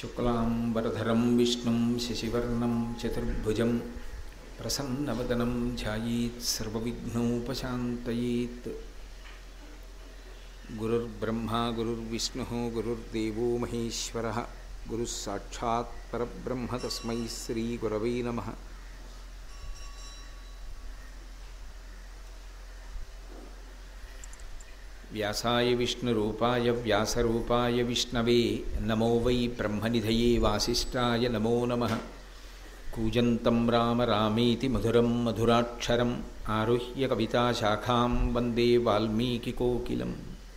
శుక్లాంబరధరం విష్ణుం శశివర్ణం చతుర్భుజం ప్రసన్నవదనం ధ్యాయేత్ సర్వవిఘ్నోపశాంతయేత్ గురుర్బ్రహ్మా గురుర్విష్ణుः గురుర్దేవో మహేశ్వరः గురుः సాక్షాత్ పరబ్రహ్మ తస్మై శ్రీగురవే నమः వ్యాసాయ విష్ణురూపాయ వ్యాసరూపాయ విష్ణవే నమో వై బ్రహ్మనిధయే వాసిష్ఠాయ నమో నమః కూజంతం రామ రామేతి మధురం మధురాక్షరం ఆరుహ్య కవితాశాఖాం వందే వాల్మీకికోకిలం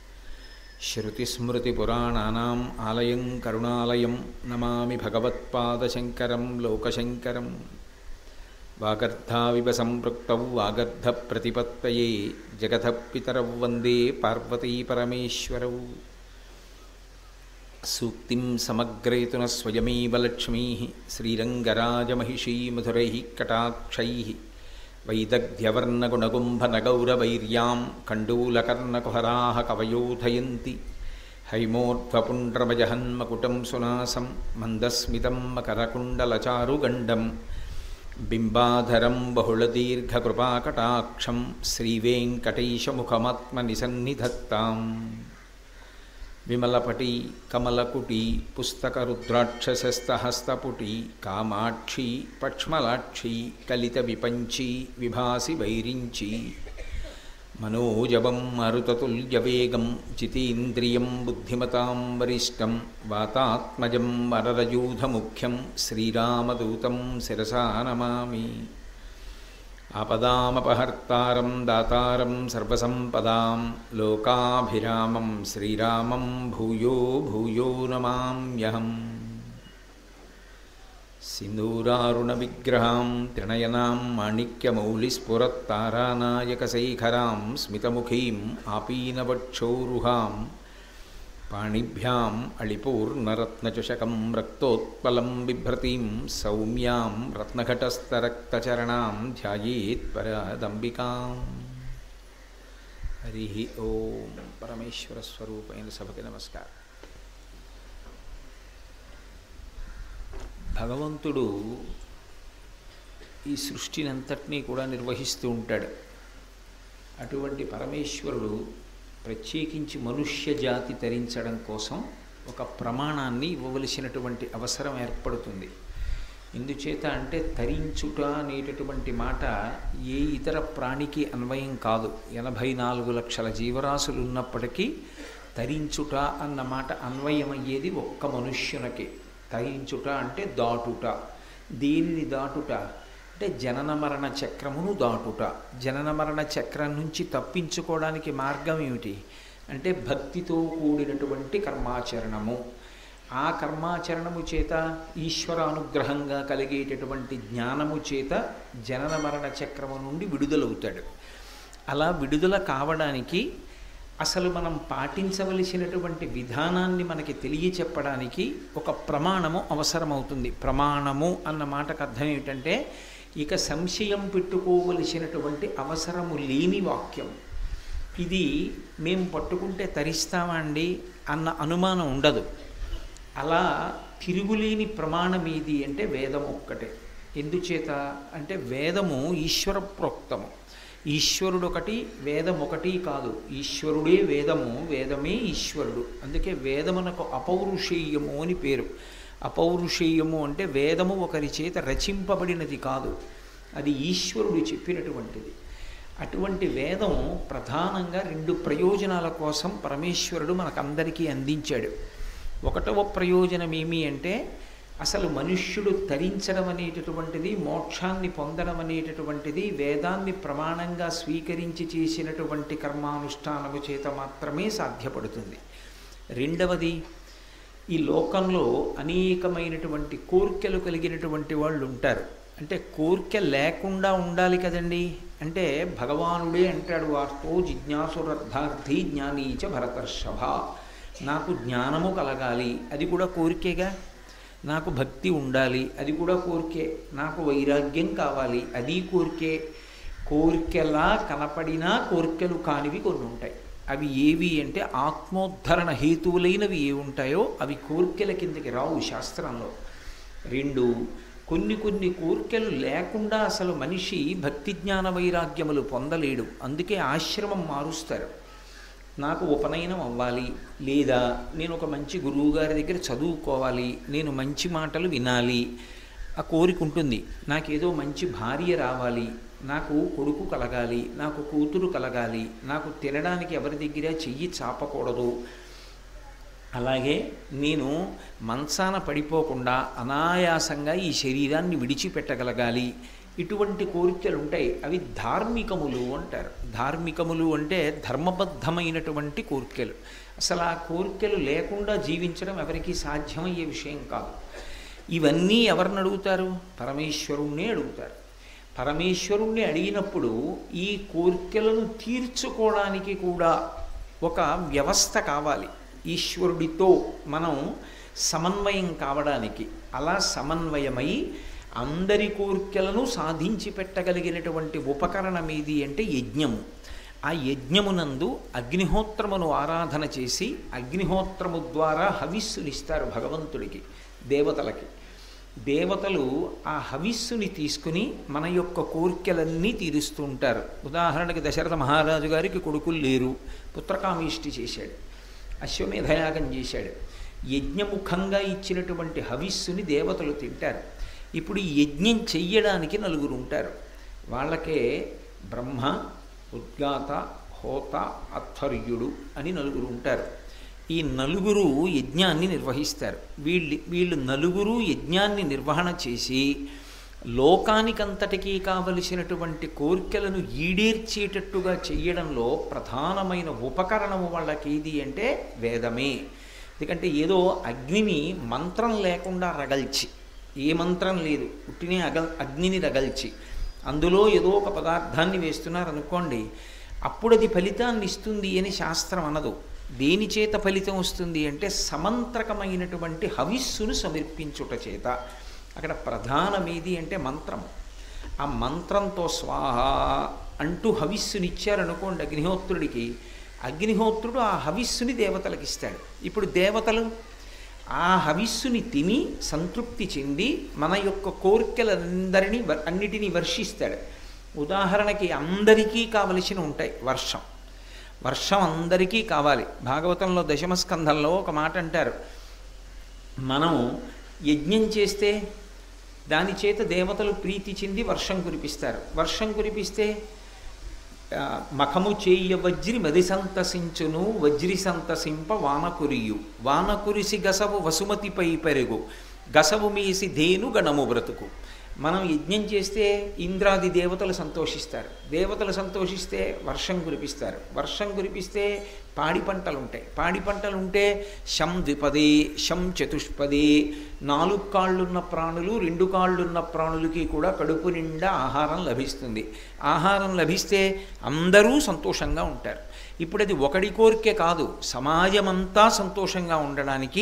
శృతిస్మృతిపురాణానాम् ఆలయం కరుణాలయం నమామి భగవత్పాదశంకరం లోకశంకరం వాగర్ధావివ సంపృక్తౌ వాగర్ధప్రతిపత్తయే జగతః పితరౌ వందే పార్వతీపరమేశ్వరౌ సూక్తిం సమగ్రేతున స్వయమేవ లక్ష్మీ శ్రీరంగరాజమహిషీ మధురైः కటాక్షైः వైదగ్ధ్యవర్ణగుణగుంభనగౌరవైర్యాం కండూలకర్ణకుహరాः కవయోధయంతి హైమోర్ధ్వపుण्ड्रमजहन्मकुटं सुनासं मन्दस्मितं मकरकुण्डलचारुगण्डं बिम्बाधरं बहुलदीर्घकृपाकटाक्षं श्रीवेङ्कटेशमुखमात्मनिसन्निधत्ताम् విమలపటి కమలకుటి పుస్తకరుద్రాక్షసస్తహస్తపుటి కామాక్షి పక్ష్మలాక్షి కలిత విపంచి విభాసి వైరించి మనోజవం మరుతతుల్యవేగం జితేంద్రియం బుద్ధిమతాం వరిష్టం వాతాత్మజం వరరయూధముఖ్యం శ్రీరామదూతం శిరసా నమామి ఆపదామపహర్తారం దాతారం సర్వసంపదాం లోకాభిరామం శ్రీరామం భూయో భూయో నమామ్యహం సింధూరారుణవిగ్రహాం త్రినయనాం మాణిక్యమౌలిస్ఫురత్తారానాయకశైఖరాం స్మితముఖీం ఆపీనవక్షోరుహాం పాణిభ్యాం అళిపూర్ణరత్నచషకం రక్తోత్పలం బిభ్రతీం సౌమ్యాం రత్నఘటస్థరక్తచరణాం ధ్యాయేత్ పరదంబికాం హరి ఓం పరమేశ్వర స్వరూపైన సభకి నమస్కారం భగవంతుడు ఈ సృష్టిని అంతటినీ కూడా నిర్వహిస్తూ ఉంటాడు అటువంటి పరమేశ్వరుడు ప్రత్యేకించి మనుష్య జాతి తరించడం కోసం ఒక ప్రమాణాన్ని ఇవ్వవలసినటువంటి అవసరం ఏర్పడుతుంది ఎందుచేత అంటే తరించుట అనేటటువంటి మాట ఏ ఇతర ప్రాణికి అన్వయం కాదు ఎనభై నాలుగు లక్షల జీవరాశులు ఉన్నప్పటికీ తరించుట అన్న మాట అన్వయమయ్యేది ఒక్క మనుష్యునకే తరించుట అంటే దాటుట దీనిని దాటుట అంటే జనన మరణ చక్రమును దాటుట జనన మరణ చక్రం నుంచి తప్పించుకోవడానికి మార్గం ఏమిటి అంటే భక్తితో కూడినటువంటి కర్మాచరణము ఆ కర్మాచరణము చేత ఈశ్వర అనుగ్రహంగా కలిగేటటువంటి జ్ఞానము చేత జనన మరణ చక్రము నుండి విడుదలవుతాడు అలా విడుదల కావడానికి అసలు మనం పాటించవలసినటువంటి విధానాన్ని మనకి తెలియచెప్పడానికి ఒక ప్రమాణము అవసరమవుతుంది ప్రమాణము అన్న మాటకు అర్థం ఏమిటంటే ఇక సంశయం పెట్టుకోవలసినటువంటి అవసరము లేని వాక్యం ఇది మేము పట్టుకుంటే తరిస్తామా అండి అన్న అనుమానం ఉండదు అలా తిరుగులేని ప్రమాణం ఏది అంటే వేదం ఒక్కటే ఎందుచేత అంటే వేదము ఈశ్వర ప్రోక్తము ఈశ్వరుడు ఒకటి వేదం ఒకటి కాదు ఈశ్వరుడే వేదము వేదమే ఈశ్వరుడు అందుకే వేదమునకు అపౌరుషేయము అని పేరు అపౌరుషేయము అంటే వేదము ఒకరి చేత రచింపబడినది కాదు అది ఈశ్వరుడు చెప్పినటువంటిది అటువంటి వేదం ప్రధానంగా రెండు ప్రయోజనాల కోసం పరమేశ్వరుడు మనకందరికీ అందించాడు ఒకటవ ప్రయోజనం ఏమి అంటే అసలు మనుష్యుడు తరించడం అనేటటువంటిది మోక్షాన్ని పొందడం అనేటటువంటిది వేదాన్ని ప్రమాణంగా స్వీకరించి చేసినటువంటి కర్మానుష్ఠానము చేత మాత్రమే సాధ్యపడుతుంది రెండవది ఈ లోకంలో అనేకమైనటువంటి కోర్కెలు కలిగినటువంటి వాళ్ళు ఉంటారు అంటే కోరిక లేకుండా ఉండాలి కదండి అంటే భగవానుడే అంటాడు వార్తో జిజ్ఞాసురర్థార్థి జ్ఞానీచ భరతర్షభ నాకు జ్ఞానము కలగాలి అది కూడా కోరికేగా నాకు భక్తి ఉండాలి అది కూడా కోరికే నాకు వైరాగ్యం కావాలి అది కోరికే కోరికలా కనపడినా కోరికలు కానివి కొన్ని ఉంటాయి అవి ఏవి అంటే ఆత్మోద్ధరణ హేతువులైనవి ఏ ఉంటాయో అవి కోరికల కిందకి రావు శాస్త్రంలో రెండు కొన్ని కొన్ని కోరికలు లేకుండా అసలు మనిషి భక్తి జ్ఞాన వైరాగ్యములు పొందలేడు అందుకే ఆశ్రమం మారుస్తారు నాకు ఉపనయనం అవ్వాలి లేదా నేను ఒక మంచి గురువు గారి దగ్గర చదువుకోవాలి నేను మంచి మాటలు వినాలి ఆ కోరిక ఉంటుంది నాకేదో మంచి భార్య రావాలి నాకు కొడుకు కలగాలి నాకు కూతురు కలగాలి నాకు తినడానికి ఎవరి దగ్గర చెయ్యి చాపకూడదు అలాగే నేను మంచాన పడిపోకుండా అనాయాసంగా ఈ శరీరాన్ని విడిచిపెట్టగలగాలి ఇటువంటి కోరికలు ఉంటాయి అవి ధార్మికములు అంటారు ధార్మికములు అంటే ధర్మబద్ధమైనటువంటి కోరికలు అసలు ఆ కోరికలు లేకుండా జీవించడం ఎవరికీ సాధ్యమయ్యే విషయం కాదు ఇవన్నీ ఎవరిని అడుగుతారు పరమేశ్వరుణ్ణే అడుగుతారు పరమేశ్వరుణ్ణి అడిగినప్పుడు ఈ కోరికలను తీర్చుకోవడానికి కూడా ఒక వ్యవస్థ కావాలి ఈశ్వరుడితో మనం సమన్వయం కావడానికి అలా సమన్వయమై అందరి కోరికలను సాధించి పెట్టగలిగినటువంటి ఉపకరణం ఏది అంటే యజ్ఞము ఆ యజ్ఞమునందు అగ్నిహోత్రమును ఆరాధన చేసి అగ్నిహోత్రము ద్వారా హవిస్సునిస్తారు భగవంతుడికి దేవతలకి దేవతలు ఆ హవిస్సుని తీసుకుని మన యొక్క కోరికలన్నీ తీరుస్తూ ఉంటారు ఉదాహరణకి దశరథ మహారాజు గారికి కొడుకులు లేరు పుత్రకామీష్టి చేశాడు అశ్వమేధయాగం చేశాడు యజ్ఞముఖంగా ఇచ్చినటువంటి హవిస్సుని దేవతలు తింటారు ఇప్పుడు ఈ యజ్ఞం చెయ్యడానికి నలుగురు ఉంటారు వాళ్ళకే బ్రహ్మ ఉద్గాత హోత అత్వర్యుడు అని నలుగురు ఉంటారు ఈ నలుగురు యజ్ఞాన్ని నిర్వహిస్తారు వీళ్ళు వీళ్ళు నలుగురు యజ్ఞాన్ని నిర్వహణ చేసి లోకానికంతటికీ కావలసినటువంటి కోరికలను ఈడేర్చేటట్టుగా చెయ్యడంలో ప్రధానమైన ఉపకరణము వాళ్ళకి ఏది అంటే వేదమే ఎందుకంటే ఏదో అగ్నిని మంత్రం లేకుండా రగల్చి ఏ మంత్రం లేదు పుట్టినే అగ అగ్నిని రగల్చి అందులో ఏదో ఒక పదార్థాన్ని వేస్తున్నారు అనుకోండి అప్పుడు అది ఫలితాన్ని ఇస్తుంది అని శాస్త్రం అనదు దేని చేత ఫలితం వస్తుంది అంటే సమంత్రకమైనటువంటి హవిస్సును సమర్పించుట చేత అక్కడ ప్రధానమేది అంటే మంత్రం ఆ మంత్రంతో స్వాహ అంటూ హవిస్సునిచ్చారనుకోండి అగ్నిహోత్రుడికి అగ్నిహోత్రుడు ఆ హవిస్సుని దేవతలకు ఇస్తాడు ఇప్పుడు దేవతలు ఆ హవిస్సుని తిని సంతృప్తి చెంది మన యొక్క కోరికలందరినీ అన్నిటినీ వర్షిస్తాడు ఉదాహరణకి అందరికీ కావలసిన ఉంటాయి వర్షం వర్షం అందరికీ కావాలి భాగవతంలో దశమస్కంధంలో ఒక మాట అంటారు మనం యజ్ఞం చేస్తే దాని చేత దేవతలు ప్రీతి చెంది వర్షం కురిపిస్తారు వర్షం కురిపిస్తే మఖము చేయ వజ్రి మది సంతసించును వజ్రి సంతసింప వానకురియు వానకురిసి గసవు వసుమతిపై పెరుగు గసవు మీసి ధేను గణము బ్రతుకు మనం యజ్ఞం చేస్తే ఇంద్రాది దేవతలు సంతోషిస్తారు దేవతలు సంతోషిస్తే వర్షం కురిపిస్తారు వర్షం కురిపిస్తే పాడి పంటలు ఉంటాయి పాడి పంటలు ఉంటే శం ద్విపదే శం చతుష్పదే నాలుగు కాళ్ళున్న ప్రాణులు రెండు కాళ్ళున్న ప్రాణులకి కూడా కడుపు నిండా ఆహారం లభిస్తుంది ఆహారం లభిస్తే అందరూ సంతోషంగా ఉంటారు ఇప్పుడు అది ఒకడి కోరికే కాదు సమాజమంతా సంతోషంగా ఉండడానికి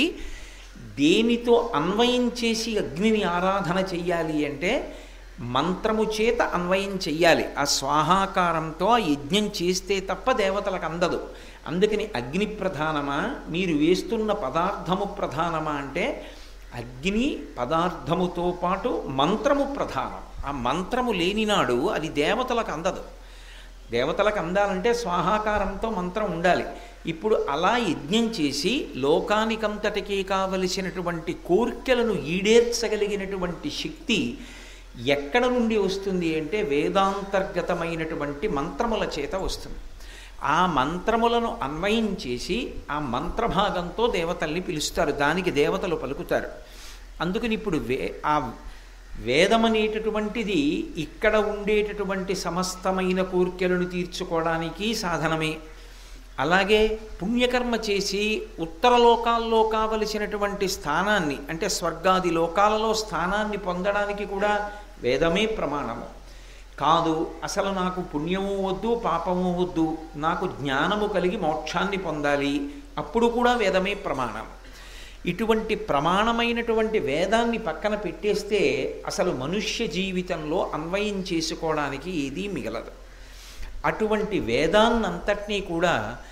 దేనితో అన్వయం చేసి అగ్నిని ఆరాధన చెయ్యాలి అంటే మంత్రము చేత అన్వయం చెయ్యాలి ఆ స్వాహాకారంతో ఆ యజ్ఞం చేస్తే తప్ప దేవతలకు అందదు అందుకని అగ్ని ప్రధానమా మీరు వేస్తున్న పదార్థము ప్రధానమా అంటే అగ్ని పదార్థముతో పాటు మంత్రము ప్రధానం ఆ మంత్రము లేనినాడు అది దేవతలకు అందదు దేవతలకు అందాలంటే స్వాహాకారంతో మంత్రం ఉండాలి ఇప్పుడు అలా యజ్ఞం చేసి లోకానికంతటికీ కావలసినటువంటి కోరికలను ఈడేర్చగలిగినటువంటి శక్తి ఎక్కడ నుండి వస్తుంది అంటే వేదాంతర్గతమైనటువంటి మంత్రముల చేత వస్తుంది ఆ మంత్రములను అన్వయం చేసి ఆ మంత్రభాగంతో దేవతల్ని పిలుస్తారు దానికి దేవతలు పలుకుతారు అందుకని ఇప్పుడు వే ఆ వేదం అనేటటువంటిది ఇక్కడ ఉండేటటువంటి సమస్తమైన కోరికలను తీర్చుకోవడానికి సాధనమే అలాగే పుణ్యకర్మ చేసి ఉత్తర లోకాల్లో కావలసినటువంటి స్థానాన్ని అంటే స్వర్గాది లోకాలలో స్థానాన్ని పొందడానికి కూడా వేదమే ప్రమాణము కాదు అసలు నాకు పుణ్యము వద్దు పాపము వద్దు నాకు జ్ఞానము కలిగి మోక్షాన్ని పొందాలి అప్పుడు కూడా వేదమే ప్రమాణం ఇటువంటి ప్రమాణమైనటువంటి వేదాన్ని పక్కన పెట్టేస్తే అసలు మనుష్య జీవితంలో అన్వయం చేసుకోవడానికి ఏదీ మిగలదు అటువంటి వేదాన్నంతటినీ కూడా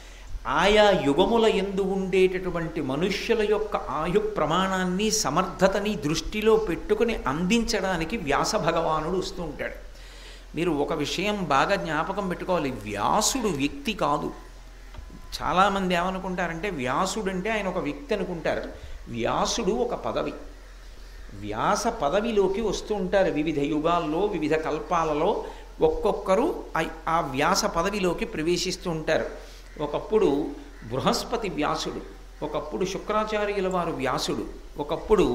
ఆయా యుగముల ఎందు ఉండేటటువంటి మనుష్యుల యొక్క ఆయు ప్రమాణాన్ని సమర్థతని దృష్టిలో పెట్టుకుని అందించడానికి వ్యాస భగవానుడు వస్తూ ఉంటాడు మీరు ఒక విషయం బాగా జ్ఞాపకం పెట్టుకోవాలి వ్యాసుడు వ్యక్తి కాదు చాలామంది ఏమనుకుంటారంటే వ్యాసుడు అంటే ఆయన ఒక వ్యక్తి అనుకుంటారు వ్యాసుడు ఒక పదవి వ్యాస పదవిలోకి వస్తూ ఉంటారు వివిధ యుగాల్లో వివిధ కల్పాలలో ఒక్కొక్కరు ఆ- ఆ వ్యాస పదవిలోకి ప్రవేశిస్తూ ఉంటారు ఒకప్పుడు బృహస్పతి వ్యాసుడు ఒకప్పుడు శుక్రాచార్యుల వారు వ్యాసుడు ఒకప్పుడు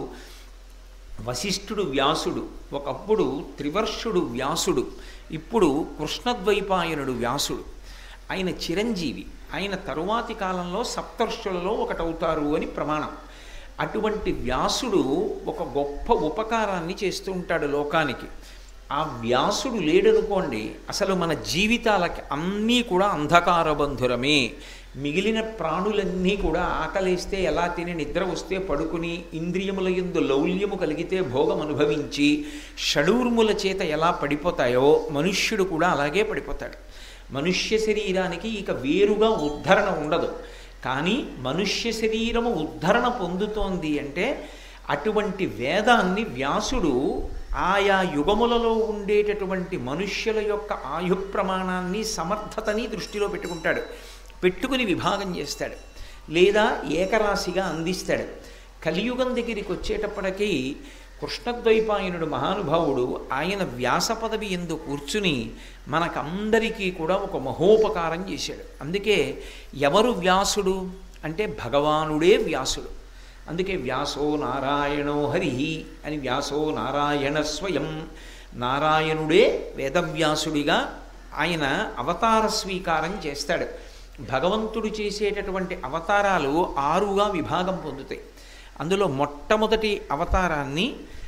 వశిష్ఠుడు వ్యాసుడు ఒకప్పుడు త్రివర్షుడు వ్యాసుడు ఇప్పుడు కృష్ణద్వైపాయనుడు వ్యాసుడు ఆయన చిరంజీవి ఆయన తరువాతి కాలంలో సప్తర్షులలో ఒకటవుతారు అని ప్రమాణం అటువంటి వ్యాసుడు ఒక గొప్ప ఉపకారాన్ని చేస్తూ ఉంటాడు లోకానికి ఆ వ్యాసుడు లేడనుకోండి అసలు మన జీవితాలకి అన్నీ కూడా అంధకార బంధురమే మిగిలిన ప్రాణులన్నీ కూడా ఆకలేస్తే ఎలా తిని నిద్ర వస్తే పడుకుని ఇంద్రియముల యందు లౌల్యము కలిగితే భోగం అనుభవించి షడూర్ముల చేత ఎలా పడిపోతాయో మనుష్యుడు కూడా అలాగే పడిపోతాడు మనుష్య శరీరానికి ఇక వేరుగా ఉద్ధరణ ఉండదు కానీ మనుష్య శరీరము ఉద్ధరణ పొందుతోంది అంటే అటువంటి వేదాన్ని వ్యాసుడు ఆయా యుగములలో ఉండేటటువంటి మనుష్యుల యొక్క ఆయు ప్రమాణాన్ని సమర్థతని దృష్టిలో పెట్టుకుంటాడు పెట్టుకుని విభాగం చేస్తాడు లేదా ఏకరాశిగా అందిస్తాడు కలియుగం దగ్గరికి వచ్చేటప్పటికీ కృష్ణద్వైపాయనుడు మహానుభావుడు ఆయన వ్యాస పదవి ఎందు కూర్చుని మనకందరికీ కూడా ఒక మహోపకారం చేశాడు అందుకే ఎవరు వ్యాసుడు అంటే భగవానుడే వ్యాసుడు అందుకే వ్యాసో నారాయణో హరి అని వ్యాసో నారాయణ స్వయం నారాయణుడే వేదవ్యాసుడిగా ఆయన అవతార స్వీకారం చేస్తాడు భగవంతుడు చేసేటటువంటి అవతారాలు ఆరుగా విభాగం పొందుతాయి అందులో మొట్టమొదటి అవతారాన్ని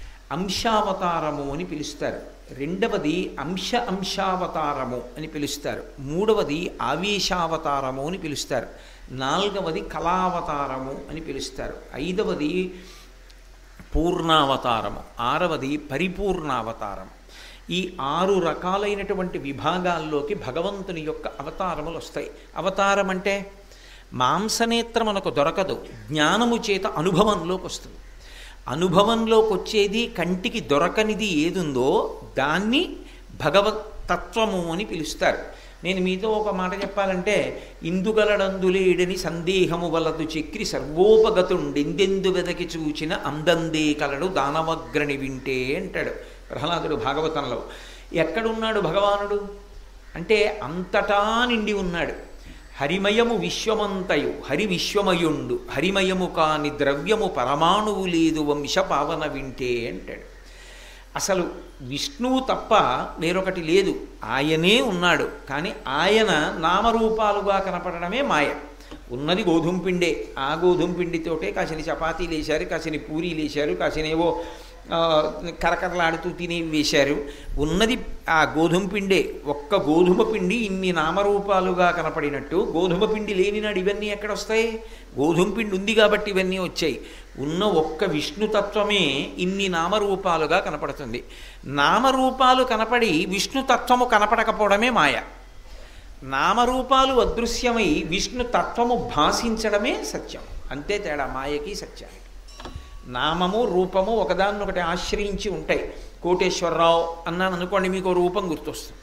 అంశావతారము అని పిలుస్తారు రెండవది అంశ అంశావతారము అని పిలుస్తారు మూడవది ఆవేశావతారము అని పిలుస్తారు నాలుగవది కళావతారము అని పిలుస్తారు ఐదవది పూర్ణావతారము ఆరవది పరిపూర్ణావతారం ఈ ఆరు రకాలైనటువంటి విభాగాల్లోకి భగవంతుని యొక్క అవతారములు వస్తాయి అవతారం అంటే మాంసనేత్రం మనకు దొరకదు జ్ఞానము చేత అనుభవంలోకి వస్తుంది అనుభవంలోకి వచ్చేది కంటికి దొరకనిది ఏదుందో దాన్ని భగవత్ తత్వము అని పిలుస్తారు నేను మీతో ఒక మాట చెప్పాలంటే ఇందుగలడందులేడని సందేహము వలదు చక్రి సర్వోపగతుండెందెందు వెదకి చూచిన అందందే కలడు దానవగ్రణి వింటే అంటాడు ప్రహ్లాదుడు భాగవతంలో ఎక్కడున్నాడు భగవానుడు అంటే అంతటా నిండి ఉన్నాడు హరిమయము విశ్వమంతయు హరి విశ్వమయుండు హరిమయము కాని ద్రవ్యము పరమాణువు లేదు వంశ పావన వింటే అంటాడు అసలు విష్ణువు తప్ప వేరొకటి లేదు ఆయనే ఉన్నాడు కానీ ఆయన నామరూపాలుగా కనపడడమే మాయ ఉన్నది గోధుమ పిండే ఆ గోధుమ పిండితోటే కాసిని చపాతీలు వేశారు కాసిని పూరీలు వేశారు కాసినేవో ఆ, కరకరలాడుతూ తినేవి వేశారు ఉన్నది ఆ గోధుమ పిండే ఒక్క గోధుమ పిండి ఇన్ని నామరూపాలుగా కనపడినట్టు గోధుమ పిండి లేనినాడు ఇవన్నీ ఎక్కడ వస్తాయి గోధుమ పిండి ఉంది కాబట్టి ఇవన్నీ వచ్చాయి ఉన్న ఒక్క విష్ణుతత్వమే ఇన్ని నామరూపాలుగా కనపడుతుంది నామరూపాలు కనపడి విష్ణుతత్వము కనపడకపోవడమే మాయ నామరూపాలు అదృశ్యమై విష్ణు తత్వము భాషించడమే సత్యం అంతే తేడా మాయకి సత్యానికి నామము రూపము ఒకదాన్నొకటి ఆశ్రయించి ఉంటాయి కోటేశ్వరరావు అన్నాను అనుకోండి మీకు ఓ రూపం గుర్తొస్తుంది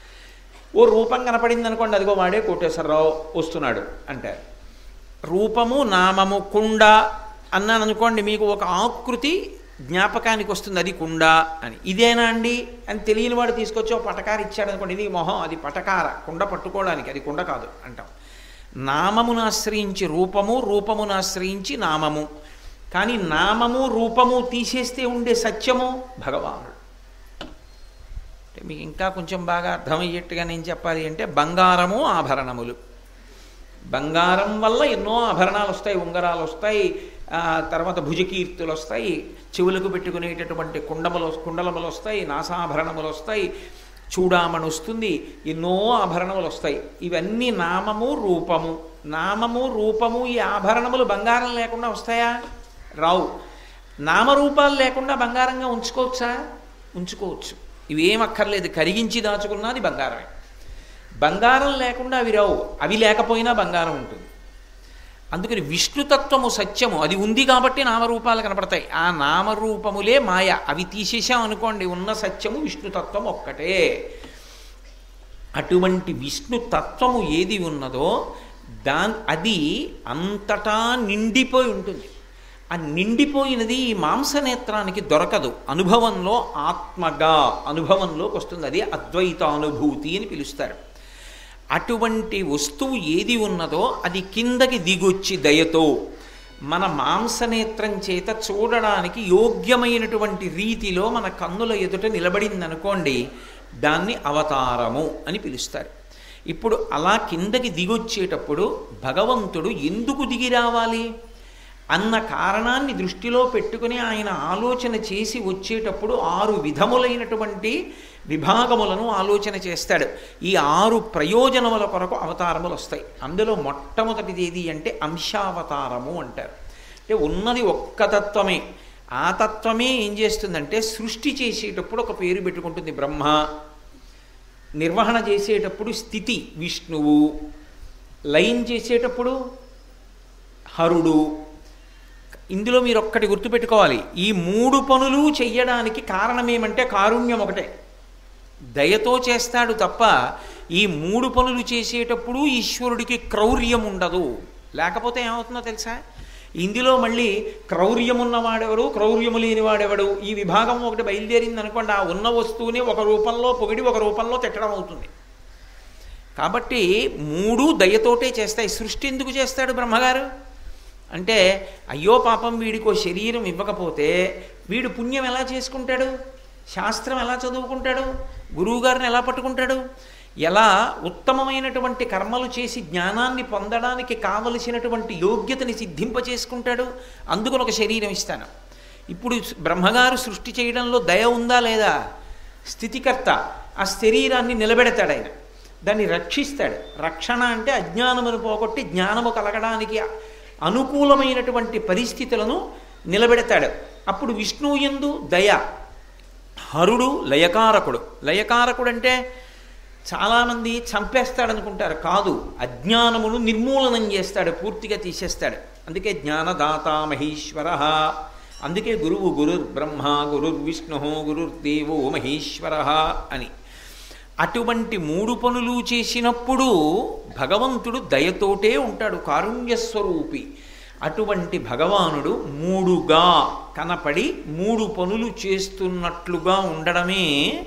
ఓ రూపం కనపడింది అనుకోండి అదిగో వాడే కోటేశ్వరరావు వస్తున్నాడు అంటారు రూపము నామము కుండ అన్నాను అనుకోండి మీకు ఒక ఆకృతి జ్ఞాపకానికి వస్తుంది అది కుండ అని ఇదేనా అండి అని తెలియని వాడు తీసుకొచ్చి ఒక పటకార ఇచ్చాడు అనుకోండి ఇది మొహం అది పటకార కుండ పట్టుకోవడానికి అది కుండ కాదు అంటాం నామమును ఆశ్రయించి రూపము రూపమును ఆశ్రయించి నామము కానీ నామము రూపము తీసేస్తే ఉండే సత్యము భగవానుడు అంటే మీకు ఇంకా కొంచెం బాగా అర్థమయ్యేట్టుగా నేను చెప్పాలి అంటే బంగారము ఆభరణములు బంగారం వల్ల ఎన్నో ఆభరణాలు వస్తాయి ఉంగరాలు వస్తాయి ఆ, తర్వాత భుజకీర్తులు వస్తాయి చెవులకు పెట్టుకునేటటువంటి కుండములు కుండలములు వస్తాయి నాసాభరణములు వస్తాయి చూడామణి వస్తుంది ఎన్నో ఆభరణములు వస్తాయి ఇవన్నీ నామము రూపము నామము రూపము ఈ ఆభరణములు బంగారం లేకుండా వస్తాయా రావు నామరూపాలు లేకుండా బంగారంగా ఉంచుకోవచ్చా ఉంచుకోవచ్చు ఇవేం అక్కర్లేదు కరిగించి దాచుకున్నది బంగారమే బంగారం లేకుండా అవి రావు అవి లేకపోయినా బంగారం ఉంటుంది అందుకని విష్ణుతత్వము సత్యము అది ఉంది కాబట్టి నామరూపాలు కనపడతాయి ఆ నామరూపములే మాయ అవి తీసేసాం అనుకోండి ఉన్న సత్యము విష్ణుతత్వం ఒక్కటే అటువంటి విష్ణు తత్వము ఏది ఉన్నదో దా అది అంతటా నిండిపోయి ఉంటుంది ఆ నిండిపోయినది ఈ మాంసనేత్రానికి దొరకదు అనుభవంలో ఆత్మగా అనుభవంలోకి వస్తుంది అది అద్వైతానుభూతి అని పిలుస్తారు అటువంటి వస్తువు ఏది ఉన్నదో అది కిందకి దిగొచ్చి దయతో మన మాంసనేత్రం చేత చూడడానికి యోగ్యమైనటువంటి రీతిలో మన కన్నుల ఎదుట నిలబడిందనుకోండి దాన్ని అవతారము అని పిలుస్తారు ఇప్పుడు అలా కిందకి దిగొచ్చేటప్పుడు భగవంతుడు ఎందుకు దిగి రావాలి అన్న కారణాన్ని దృష్టిలో పెట్టుకుని ఆయన ఆలోచన చేసి వచ్చేటప్పుడు ఆరు విధములైనటువంటి విభాగములను ఆలోచన చేస్తాడు ఈ ఆరు ప్రయోజనముల కొరకు అవతారములు వస్తాయి అందులో మొట్టమొదటిది ఏది అంటే అంశావతారము అంటారు అంటే ఉన్నది ఒక్క తత్వమే ఆ తత్వమే ఏం చేస్తుందంటే సృష్టి చేసేటప్పుడు ఒక పేరు పెట్టుకుంటుంది బ్రహ్మ నిర్వహణ చేసేటప్పుడు స్థితి విష్ణువు లైన్ చేసేటప్పుడు హరుడు ఇందులో మీరు ఒక్కటి గుర్తుపెట్టుకోవాలి ఈ మూడు పనులు చెయ్యడానికి కారణం ఏమంటే కారుణ్యం ఒకటే దయతో చేస్తాడు తప్ప ఈ మూడు పనులు చేసేటప్పుడు ఈశ్వరుడికి క్రౌర్యం ఉండదు లేకపోతే ఏమవుతుందో తెలుసా ఇందులో మళ్ళీ క్రౌర్యం ఉన్నవాడెవడు క్రౌర్యము లేనివాడెవడు ఈ విభాగం ఒకటి బయలుదేరింది అనుకోండి ఆ ఉన్న వస్తువుని ఒక రూపంలో పొగిడి ఒక రూపంలో తిట్టడం అవుతుంది కాబట్టి మూడు దయతోటే చేస్తాయి సృష్టి ఎందుకు చేస్తాడు బ్రహ్మగారు అంటే అయ్యో పాపం వీడికో శరీరం ఇవ్వకపోతే వీడు పుణ్యం ఎలా చేసుకుంటాడు శాస్త్రం ఎలా చదువుకుంటాడు గురువుగారిని ఎలా పట్టుకుంటాడు ఎలా ఉత్తమమైనటువంటి కర్మలు చేసి జ్ఞానాన్ని పొందడానికి కావలసినటువంటి యోగ్యతని సిద్ధింప చేసుకుంటాడు అందుకని ఒక శరీరం ఇస్తాను ఇప్పుడు బ్రహ్మగారు సృష్టి చేయడంలో దయ ఉందా లేదా స్థితికర్త ఆ శరీరాన్ని నిలబెడతాడు ఆయన దాన్ని రక్షిస్తాడు రక్షణ అంటే అజ్ఞానమును పోగొట్టి జ్ఞానము కలగడానికి అనుకూలమైనటువంటి పరిస్థితులను నిలబెడతాడు అప్పుడు విష్ణువు ఎందు దయ హరుడు లయకారకుడు లయకారకుడు అంటే చాలామంది చంపేస్తాడనుకుంటారు కాదు అజ్ఞానమును నిర్మూలనం చేస్తాడు పూర్తిగా తీసేస్తాడు అందుకే జ్ఞానదాత మహేశ్వర అందుకే గురువు గురుర్ బ్రహ్మ గురుర్ విష్ణు గురుర్దేవో మహేశ్వర అని అటువంటి మూడు పనులు చేసినప్పుడు భగవంతుడు దయతోటే ఉంటాడు కారుణ్యస్వరూపి అటువంటి భగవానుడు మూడుగా కనపడి మూడు పనులు చేస్తున్నట్లుగా ఉండడమే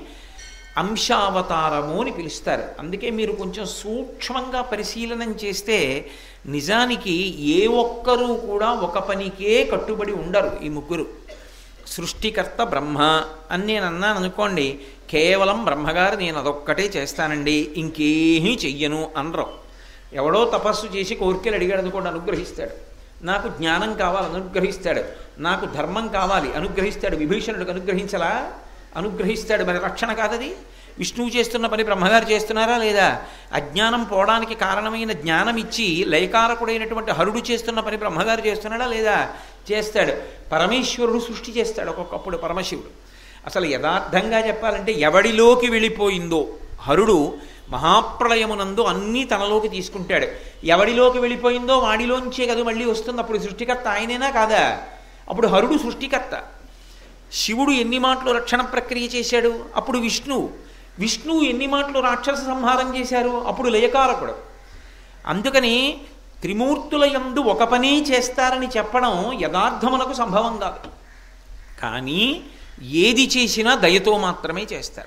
అంశావతారము అని పిలుస్తారు అందుకే మీరు కొంచెం సూక్ష్మంగా పరిశీలనం చేస్తే నిజానికి ఏ ఒక్కరూ కూడా ఒక పనికే కట్టుబడి ఉండరు ఈ ముగ్గురు సృష్టికర్త బ్రహ్మ అని నేను అన్నాను అనుకోండి కేవలం బ్రహ్మగారు నేను అదొక్కటే చేస్తానండి ఇంకేమీ చెయ్యను అనరు ఎవడో తపస్సు చేసి కోరికలు అడిగాడు అనుకోండి అనుగ్రహిస్తాడు నాకు జ్ఞానం కావాలి అనుగ్రహిస్తాడు నాకు ధర్మం కావాలి అనుగ్రహిస్తాడు విభీషణుడికి అనుగ్రహించలా అనుగ్రహిస్తాడు మరి రక్షణ కాదది విష్ణువు చేస్తున్న పని బ్రహ్మగారు చేస్తున్నారా లేదా అజ్ఞానం పోవడానికి కారణమైన జ్ఞానం ఇచ్చి లయకారకుడైనటువంటి హరుడు చేస్తున్న పని బ్రహ్మగారు చేస్తున్నాడా లేదా చేస్తాడు పరమేశ్వరుడు సృష్టి చేస్తాడు ఒక్కొక్కప్పుడు పరమశివుడు అసలు యథార్థంగా చెప్పాలంటే ఎవడిలోకి వెళ్ళిపోయిందో హరుడు మహాప్రళయమునందు అన్నీ తనలోకి తీసుకుంటాడు ఎవడిలోకి వెళ్ళిపోయిందో వాడిలోంచే కదా మళ్ళీ వస్తుంది అప్పుడు సృష్టికర్త ఆయనేనా కాదా అప్పుడు హరుడు సృష్టికర్త శివుడు ఎన్ని మాటలు రక్షణ ప్రక్రియ చేశాడు అప్పుడు విష్ణువు విష్ణువు ఎన్ని మాటలు రాక్షస సంహారం చేశారు అప్పుడు లయకారకుడు అందుకని త్రిమూర్తుల యందు ఒక పని చేస్తారని చెప్పడం యథార్థమునకు సంభవం కాదు కానీ ఏది చేసినా దయతో మాత్రమే చేస్తారు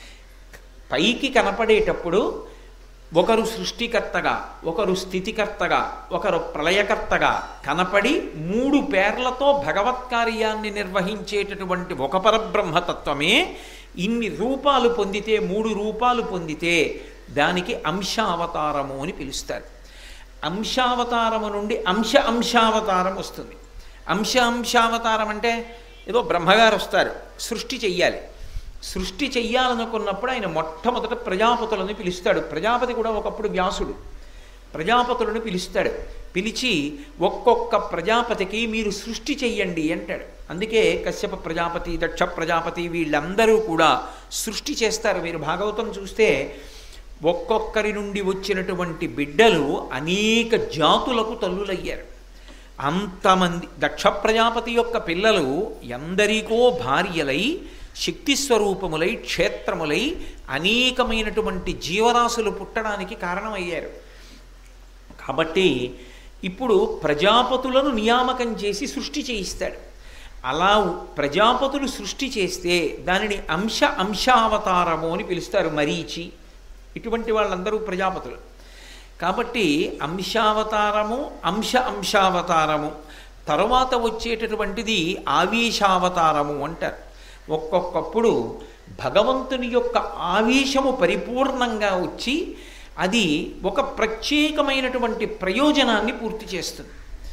పైకి కనపడేటప్పుడు ఒకరు సృష్టికర్తగా ఒకరు స్థితికర్తగా ఒకరు ప్రళయకర్తగా కనపడి మూడు పేర్లతో భగవత్ కార్యాన్ని నిర్వహించేటటువంటి ఒక పరబ్రహ్మతత్వమే ఇన్ని రూపాలు పొందితే మూడు రూపాలు పొందితే దానికి అంశావతారము అని పిలుస్తారు అంశావతారము నుండి అంశ అంశావతారం వస్తుంది అంశ అంశావతారం అంటే ఏదో బ్రహ్మగారు వస్తారు సృష్టి చెయ్యాలి సృష్టి చెయ్యాలనుకున్నప్పుడు ఆయన మొట్టమొదట ప్రజాపతులను పిలుస్తాడు ప్రజాపతి కూడా ఒకప్పుడు వ్యాసుడు ప్రజాపతులను పిలుస్తాడు పిలిచి ఒక్కొక్క ప్రజాపతికి మీరు సృష్టి చెయ్యండి అంటాడు అందుకే కశ్యప ప్రజాపతి దక్ష ప్రజాపతి వీళ్ళందరూ కూడా సృష్టి చేస్తారు మీరు భాగవతం చూస్తే ఒక్కొక్కరి నుండి వచ్చినటువంటి బిడ్డలు అనేక జాతులకు తల్లులయ్యారు అంతమంది దక్ష ప్రజాపతి యొక్క పిల్లలు ఎందరికో భార్యలై శక్తి స్వరూపములై క్షేత్రములై అనేకమైనటువంటి జీవరాశులు పుట్టడానికి కారణమయ్యారు కాబట్టి ఇప్పుడు ప్రజాపతులను నియామకం చేసి సృష్టి చేయిస్తాడు అలా ప్రజాపతులు సృష్టి చేస్తే దానిని అంశ అంశావతారము అని పిలుస్తారు మరీచి ఇటువంటి వాళ్ళందరూ ప్రజాపతులు కాబట్టి అంశావతారము అంశ అంశావతారము తరువాత వచ్చేటటువంటిది ఆవేశావతారము అంటారు ఒక్కొక్కప్పుడు భగవంతుని యొక్క ఆవేశము పరిపూర్ణంగా వచ్చి అది ఒక ప్రత్యేకమైనటువంటి ప్రయోజనాన్ని పూర్తి చేస్తుంది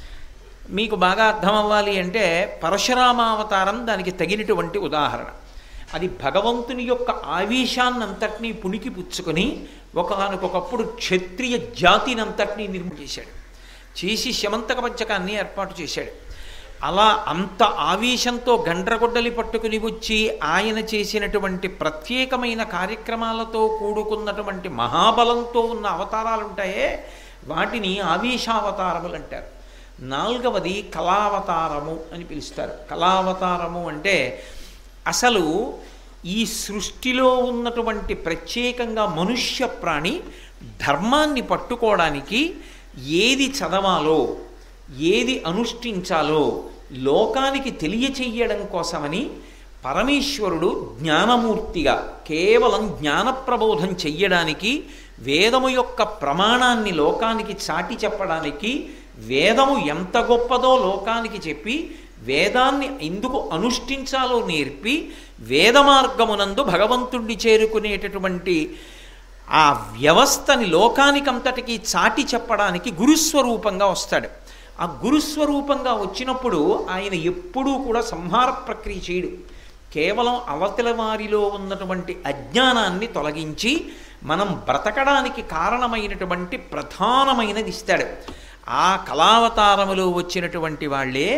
మీకు బాగా అర్థం అవ్వాలి అంటే పరశురామావతారం దానికి తగినటువంటి ఉదాహరణ అది భగవంతుని యొక్క ఆవేశాన్నంతటినీ పుణికి పుచ్చుకొని ఒకనకొకప్పుడు క్షత్రియ జాతినంతటినీ నిర్మూలన చేశాడు చేసి శమంతక పంచకాన్ని ఏర్పాటు చేశాడు అలా అంత ఆవేశంతో గండ్రగొడ్డలి పట్టుకుని వచ్చి ఆయన చేసినటువంటి ప్రత్యేకమైన కార్యక్రమాలతో కూడుకున్నటువంటి మహాబలంతో ఉన్న అవతారాలు ఉంటాయే వాటిని ఆవేశావతారములు అంటారు నాలుగవది కళావతారము అని పిలుస్తారు కళావతారము అంటే అసలు ఈ సృష్టిలో ఉన్నటువంటి ప్రత్యేకంగా మనుష్య ప్రాణి ధర్మాన్ని పట్టుకోవడానికి ఏది చదవాలో ఏది అనుష్ఠించాలో లోకానికి తెలియచెయ్యడం కోసమని పరమేశ్వరుడు జ్ఞానమూర్తిగా కేవలం జ్ఞానప్రబోధం చెయ్యడానికి వేదము యొక్క ప్రమాణాన్ని లోకానికి చాటి చెప్పడానికి వేదము ఎంత గొప్పదో లోకానికి చెప్పి వేదాన్ని ఎందుకు అనుష్ఠించాలో నేర్పి వేద మార్గమునందు భగవంతుణ్ణి చేరుకునేటటువంటి ఆ వ్యవస్థని లోకానికంతటికి చాటి చెప్పడానికి గురుస్వరూపంగా వస్తాడు ఆ గురుస్వరూపంగా వచ్చినప్పుడు ఆయన ఎప్పుడూ కూడా సంహార ప్రక్రియ చేయడు కేవలం అవతల వారిలో ఉన్నటువంటి అజ్ఞానాన్ని తొలగించి మనం బ్రతకడానికి కారణమైనటువంటి ప్రధానమైనది ఇస్తాడు ఆ కళావతారములో వచ్చినటువంటి వాళ్ళే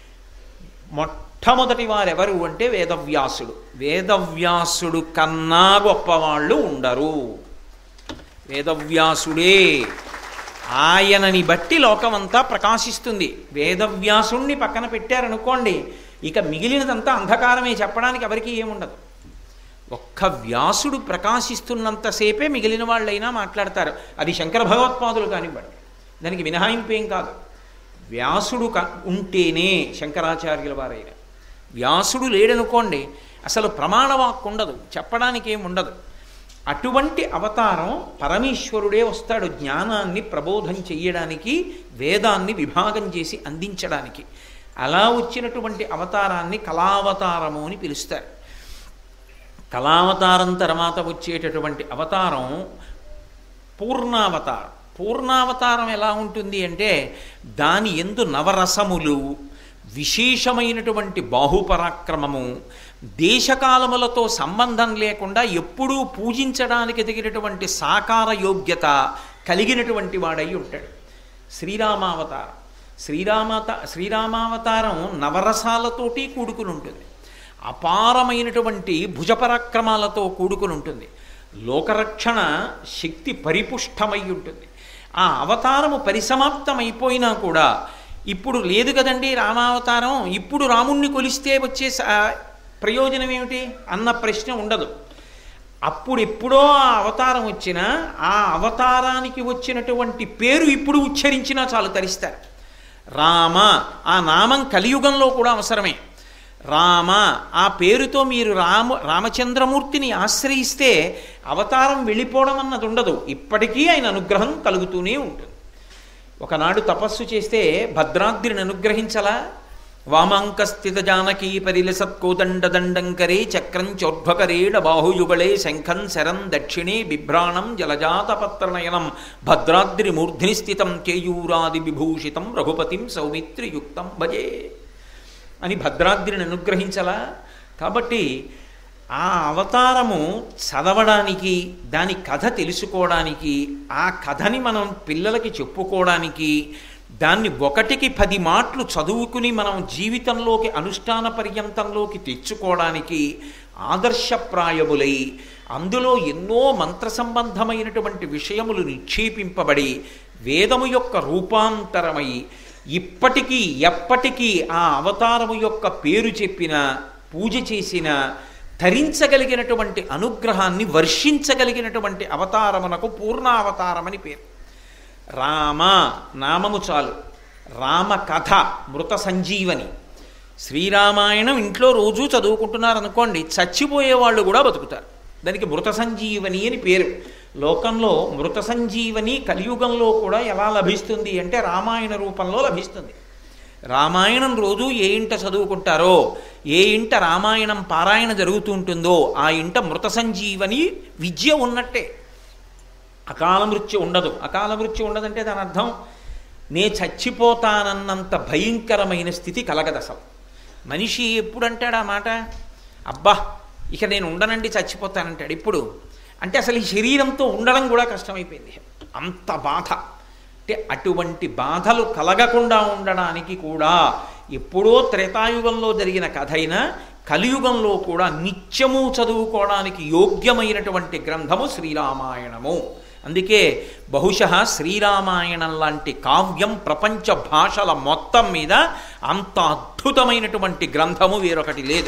మొట్టమొదటి వారెవరు అంటే వేదవ్యాసుడు వేదవ్యాసుడు కన్నా గొప్పవాళ్ళు ఉండరు వేదవ్యాసుడే ఆయనని బట్టి లోకమంతా ప్రకాశిస్తుంది వేదవ్యాసుణ్ణి పక్కన పెట్టారనుకోండి ఇక మిగిలినదంతా అంధకారమే చెప్పడానికి ఎవరికి ఏముండదు ఒక్క వ్యాసుడు ప్రకాశిస్తున్నంతసేపే మిగిలిన వాళ్ళైనా మాట్లాడతారు అది శంకర భగవత్పాదులు కానివ్వండి దానికి మినహాయింపు ఏం కాదు వ్యాసుడు క ఉంటేనే శంకరాచార్యుల వారైన వ్యాసుడు లేడనుకోండి అసలు ప్రమాణవాక్కు ఉండదు చెప్పడానికి ఏం ఉండదు అటువంటి అవతారం పరమేశ్వరుడే వస్తాడు జ్ఞానాన్ని ప్రబోధం చెయ్యడానికి వేదాన్ని విభాగం చేసి అందించడానికి అలా వచ్చినటువంటి అవతారాన్ని కళావతారము అని పిలుస్తారు కళావతారం తర్వాత వచ్చేటటువంటి అవతారం పూర్ణావతారం పూర్ణావతారం ఎలా ఉంటుంది అంటే దాని ఎందు నవరసములు విశేషమైనటువంటి బాహుపరాక్రమము దేశకాలములతో సంబంధం లేకుండా ఎప్పుడూ పూజించడానికి తగినటువంటి సాకార యోగ్యత కలిగినటువంటి వాడై ఉంటాడు శ్రీరామావతారం శ్రీరామత శ్రీరామావతారం నవరసాలతోటి కూడుకుని ఉంటుంది అపారమైనటువంటి భుజపరాక్రమాలతో కూడుకుని ఉంటుంది లోకరక్షణ శక్తి పరిపుష్టమై ఉంటుంది ఆ అవతారము పరిసమాప్తమైపోయినా కూడా ఇప్పుడు లేదు కదండి రామావతారం ఇప్పుడు రాముణ్ణి కొలిస్తే వచ్చే ప్రయోజనం ఏమిటి అన్న ప్రశ్న ఉండదు అప్పుడు ఎప్పుడో ఆ అవతారం వచ్చినా ఆ అవతారానికి వచ్చినటువంటి పేరు ఇప్పుడు ఉచ్చరించినా చాలు తరిస్తారు రామ ఆ నామం కలియుగంలో కూడా అవసరమే రామ ఆ పేరుతో మీరు రామ రామచంద్రమూర్తిని ఆశ్రయిస్తే అవతారం వెళ్ళిపోవడం అన్నది ఉండదు ఇప్పటికీ ఆయన అనుగ్రహం కలుగుతూనే ఉంటుంది ఒకనాడు తపస్సు చేస్తే భద్రాద్రిని అనుగ్రహించలా వామాంకస్థిత జానకీ పరిలసత్కోదండ దండంకరే చక్రం చోర్ధ్వకరేణ బాహుయుగళే శంఖం శరం దక్షిణే బిభ్రాణం జలజాతపత్రనయనం భద్రాద్రి మూర్ధిని స్థితం కేయూరాది విభూషితం రఘుపతిం సౌమిత్రియుక్తం భజే అని భద్రాద్రిని అనుగ్రహించలా కాబట్టి ఆ అవతారము చదవడానికి దాని కథ తెలుసుకోవడానికి ఆ కథని మనం పిల్లలకి చెప్పుకోవడానికి దాన్ని ఒకటికి పది మాటలు చదువుకుని మనం జీవితంలోకి అనుష్ఠాన పర్యంతంలోకి తెచ్చుకోవడానికి ఆదర్శప్రాయములై అందులో ఎన్నో మంత్ర సంబంధమైనటువంటి విషయములు నిక్షేపింపబడి వేదము యొక్క రూపాంతరమై ఇప్పటికీ ఎప్పటికీ ఆ అవతారము యొక్క పేరు చెప్పిన పూజ చేసిన ధరించగలిగినటువంటి అనుగ్రహాన్ని వర్షించగలిగినటువంటి అవతారమునకు పూర్ణావతారమని పేరు రామ నామము చాలు రామ కథ మృత సంజీవని శ్రీరామాయణం ఇంట్లో రోజు చదువుకుంటున్నారు అనుకోండి చచ్చిపోయే వాళ్ళు కూడా బతుకుతారు దానికి మృత సంజీవని అని పేరు లోకంలో మృత సంజీవని కలియుగంలో కూడా ఎలా లభిస్తుంది అంటే రామాయణ రూపంలో లభిస్తుంది రామాయణం రోజు ఏ ఇంట చదువుకుంటారో ఏ ఇంట రామాయణం పారాయణ జరుగుతూ ఉంటుందో ఆ ఇంట మృత సంజీవని విద్య ఉన్నట్టే అకాల మృత్యు ఉండదు అకాల మృత్యు ఉండదంటే దాని అర్థం నే చచ్చిపోతానన్నంత భయంకరమైన స్థితి కలగదు అసలు మనిషి ఎప్పుడు అంటాడు ఆ మాట అబ్బా ఇక నేను ఉండనండి చచ్చిపోతానంటాడు ఇప్పుడు అంటే అసలు ఈ శరీరంతో ఉండడం కూడా కష్టమైపోయింది అంత బాధ అంటే అటువంటి బాధలు కలగకుండా ఉండడానికి కూడా ఎప్పుడో త్రేతాయుగంలో జరిగిన కథ అయినా కలియుగంలో కూడా నిత్యము చదువుకోవడానికి యోగ్యమైనటువంటి గ్రంథము శ్రీరామాయణము అందుకే బహుశ శ్రీరామాయణం లాంటి కావ్యం ప్రపంచ భాషల మొత్తం మీద అంత అద్భుతమైనటువంటి గ్రంథము వేరొకటి లేదు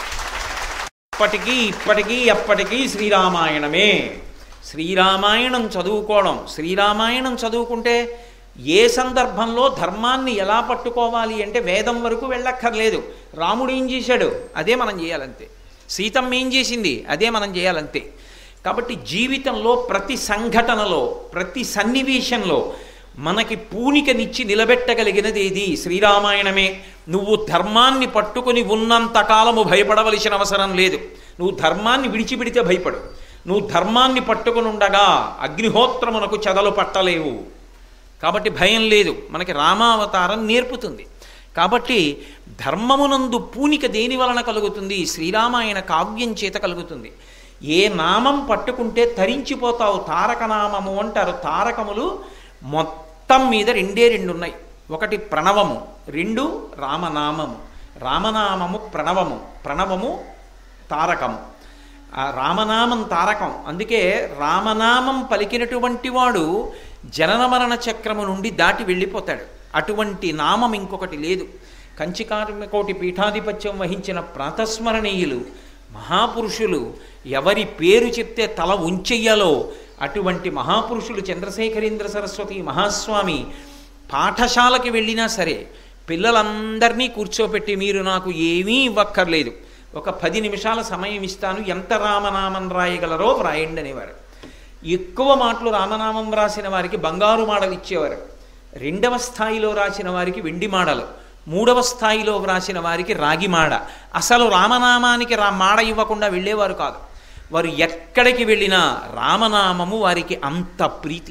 ఇప్పటికీ ఇప్పటికీ ఎప్పటికీ శ్రీరామాయణమే శ్రీరామాయణం చదువుకోవడం శ్రీరామాయణం చదువుకుంటే ఏ సందర్భంలో ధర్మాన్ని ఎలా పట్టుకోవాలి అంటే వేదం వరకు వెళ్ళక్కర్లేదు రాముడు ఏం చేశాడు అదే మనం చేయాలంతే సీతమ్మ ఏం చేసింది అదే మనం చేయాలంతే కాబట్టి జీవితంలో ప్రతి సంఘటనలో ప్రతి సన్నివేశంలో మనకి పూనికనిచ్చి నిలబెట్టగలిగినది ఏది శ్రీరామాయణమే నువ్వు ధర్మాన్ని పట్టుకొని ఉన్నంత కాలము భయపడవలసిన అవసరం లేదు నువ్వు ధర్మాన్ని విడిచిపెడితే భయపడు నువ్వు ధర్మాన్ని పట్టుకుని ఉండగా అగ్నిహోత్రమునకు చెదలు పట్టలేవు కాబట్టి భయం లేదు మనకి రామావతారం నేర్పుతుంది కాబట్టి ధర్మమునందు పూనిక దేని వలన కలుగుతుంది శ్రీరామాయణ కావ్యం చేత కలుగుతుంది ఏ నామం పట్టుకుంటే తరించిపోతావు తారక నామము అంటారు తారకములు మొత్తం మీద రెండే రెండు ఉన్నాయి ఒకటి ప్రణవము రెండు రామనామము రామనామము ప్రణవము ప్రణవము తారకము ఆ రామనామం తారకం అందుకే రామనామం పలికినటువంటి వాడు జనన మరణ చక్రము నుండి దాటి వెళ్ళిపోతాడు అటువంటి నామం ఇంకొకటి లేదు కంచికార్మికోటి పీఠాధిపత్యం వహించిన ప్రాతస్మరణీయులు మహాపురుషులు ఎవరి పేరు చెప్తే తల ఉంచెయ్యాలో అటువంటి మహాపురుషులు చంద్రశేఖరేంద్ర సరస్వతి మహాస్వామి పాఠశాలకి వెళ్ళినా సరే పిల్లలందరినీ కూర్చోపెట్టి మీరు నాకు ఏమీ ఇవ్వక్కర్లేదు ఒక పది నిమిషాల సమయం ఇస్తాను ఎంత రామనామం రాయగలరో వ్రాయండి అనేవారు ఎక్కువ మాటలు రామనామం రాసిన వారికి బంగారు మాడలు ఇచ్చేవారు రెండవ స్థాయిలో రాసిన వారికి వెండి మాడలు మూడవ స్థాయిలో వ్రాసిన వారికి రాగి మాడ అసలు రామనామానికి రా మాడ ఇవ్వకుండా వెళ్ళేవారు కాదు వారు ఎక్కడికి వెళ్ళినా రామనామము వారికి అంత ప్రీతి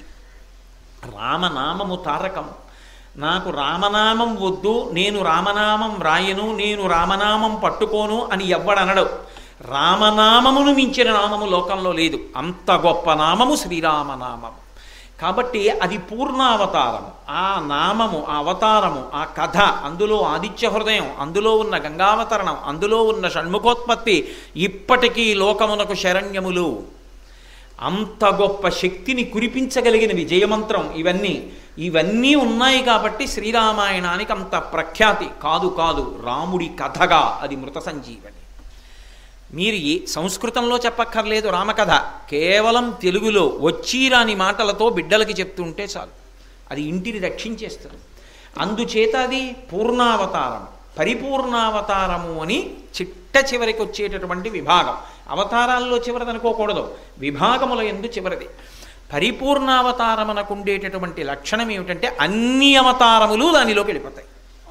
రామనామము తారకము నాకు రామనామం వద్దు నేను రామనామం వ్రాయను నేను రామనామం పట్టుకోను అని ఎవ్వడనడు రామనామమును మించిన నామము లోకంలో లేదు అంత గొప్ప నామము శ్రీరామనామము కాబట్టి అది పూర్ణావతారము ఆ నామము ఆ అవతారము ఆ కథ అందులో ఆదిత్య హృదయం అందులో ఉన్న గంగావతరణం అందులో ఉన్న షణ్ముఖోత్పత్తి ఇప్పటికీ లోకమునకు శరణ్యములు అంత గొప్ప శక్తిని కురిపించగలిగిన విజయమంత్రం ఇవన్నీ ఇవన్నీ ఉన్నాయి కాబట్టి శ్రీరామాయణానికి అంత ప్రఖ్యాతి కాదు కాదు రాముడి కథగా అది మృత సంజీవని మీరు ఏ సంస్కృతంలో చెప్పక్కర్లేదు రామకథ కేవలం తెలుగులో వచ్చిరాని మాటలతో బిడ్డలకి చెప్తుంటే చాలు అది ఇంటిని రక్షించేస్తుంది అందుచేత అది పూర్ణావతారం పరిపూర్ణావతారము అని చిట్ట చివరికి వచ్చేటటువంటి విభాగం అవతారాల్లో చివరిది అనుకోకూడదు విభాగముల ఎందు చివరిది పరిపూర్ణావతారమునకు ఉండేటటువంటి లక్షణం ఏమిటంటే అన్ని అవతారములు దానిలోకి వెళ్ళిపోతాయి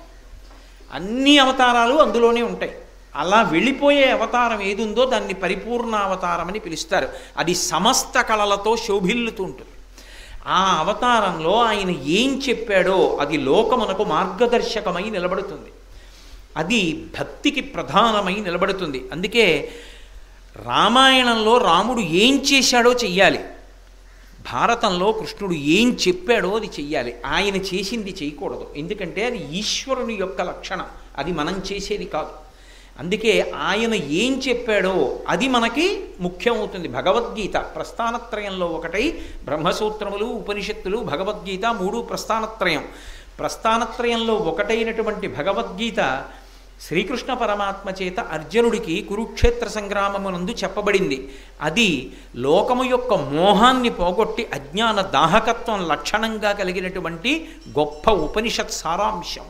అన్ని అవతారాలు అందులోనే ఉంటాయి అలా వెళ్ళిపోయే అవతారం ఏది ఉందో దాన్ని పరిపూర్ణావతారం అని పిలుస్తారు అది సమస్త కళలతో శోభిల్లుతూ ఉంటుంది ఆ అవతారంలో ఆయన ఏం చెప్పాడో అది లోకమునకు మార్గదర్శకమై నిలబడుతుంది అది భక్తికి ప్రధానమై నిలబడుతుంది అందుకే రామాయణంలో రాముడు ఏం చేశాడో చెయ్యాలి భారతంలో కృష్ణుడు ఏం చెప్పాడో అది చెయ్యాలి ఆయన చేసింది చేయకూడదు ఎందుకంటే అది ఈశ్వరుని యొక్క లక్షణం అది మనం చేసేది కాదు అందుకే ఆయన ఏం చెప్పాడో అది మనకి ముఖ్యం అవుతుంది భగవద్గీత ప్రస్థానత్రయంలో ఒకటై బ్రహ్మసూత్రములు ఉపనిషత్తులు భగవద్గీత మూడు ప్రస్థానత్రయం ప్రస్థానత్రయంలో ఒకటైనటువంటి భగవద్గీత శ్రీకృష్ణ పరమాత్మ చేత అర్జునుడికి కురుక్షేత్ర సంగ్రామమునందు చెప్పబడింది అది లోకము యొక్క మోహాన్ని పోగొట్టి అజ్ఞాన దాహకత్వం లక్షణంగా కలిగినటువంటి గొప్ప ఉపనిషత్ సారాంశం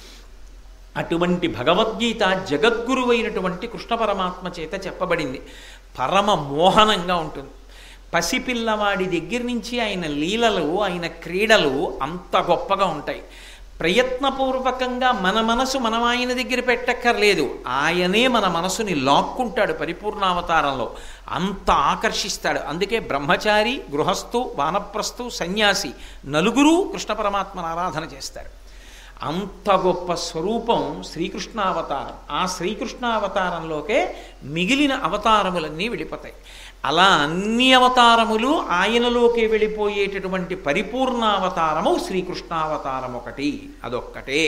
అటువంటి భగవద్గీత జగద్గురువైనటువంటి కృష్ణ పరమాత్మ చేత చెప్పబడింది పరమ మోహనంగా ఉంటుంది పసిపిల్లవాడి దగ్గర నుంచి ఆయన లీలలు ఆయన క్రీడలు అంత గొప్పగా ఉంటాయి ప్రయత్నపూర్వకంగా మన మనసు మనం ఆయన దగ్గర పెట్టక్కర్లేదు ఆయనే మన మనసుని లాక్కుంటాడు పరిపూర్ణావతారంలో అంత ఆకర్షిస్తాడు అందుకే బ్రహ్మచారి గృహస్థు వానప్రస్థు సన్యాసి నలుగురు కృష్ణ పరమాత్మను ఆరాధన చేస్తారు అంత గొప్ప స్వరూపం శ్రీకృష్ణావతారం ఆ శ్రీకృష్ణావతారంలోకే మిగిలిన అవతారములన్నీ వెళ్ళిపోతాయి అలా అన్ని అవతారములు ఆయనలోకి వెళ్ళిపోయేటటువంటి పరిపూర్ణావతారము శ్రీకృష్ణావతారం ఒకటి అదొక్కటే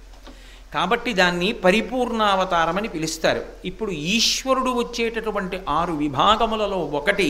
కాబట్టి దాన్ని పరిపూర్ణావతారం అని పిలుస్తారు ఇప్పుడు ఈశ్వరుడు వచ్చేటటువంటి ఆరు విభాగములలో ఒకటి